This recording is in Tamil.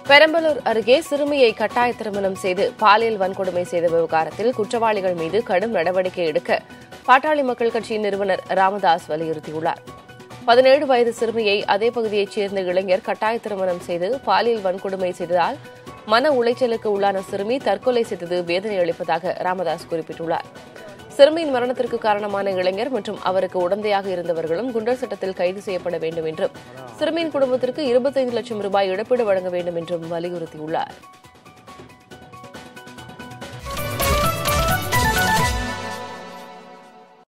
பெரம்பலூர் அருகே சிறுமியை கட்டாய திருமணம் செய்து பாலியல் வன்கொடுமை செய்த விவகாரத்தில் குற்றவாளிகள் மீது கடும் நடவடிக்கை எடுக்க பாட்டாளி மக்கள் கட்சியின் நிறுவனர் ராமதாஸ் வலியுறுத்தியுள்ளார் பதினேழு வயது சிறுமியை அதே பகுதியைச் சேர்ந்த இளைஞர் கட்டாய திருமணம் செய்து பாலியல் வன்கொடுமை செய்ததால் மன உளைச்சலுக்கு உள்ளான சிறுமி தற்கொலை செய்தது வேதனை அளிப்பதாக ராமதாஸ் குறிப்பிட்டுள்ளார் சிறுமியின் மரணத்திற்கு காரணமான இளைஞர் மற்றும் அவருக்கு உடந்தையாக இருந்தவர்களும் குண்டர் சட்டத்தில் கைது செய்யப்பட வேண்டும் என்றும் சிறுமியின் குடும்பத்திற்கு இருபத்தைந்து லட்சம் ரூபாய் இழப்பீடு வழங்க வேண்டும் என்றும் வலியுறுத்தியுள்ளார்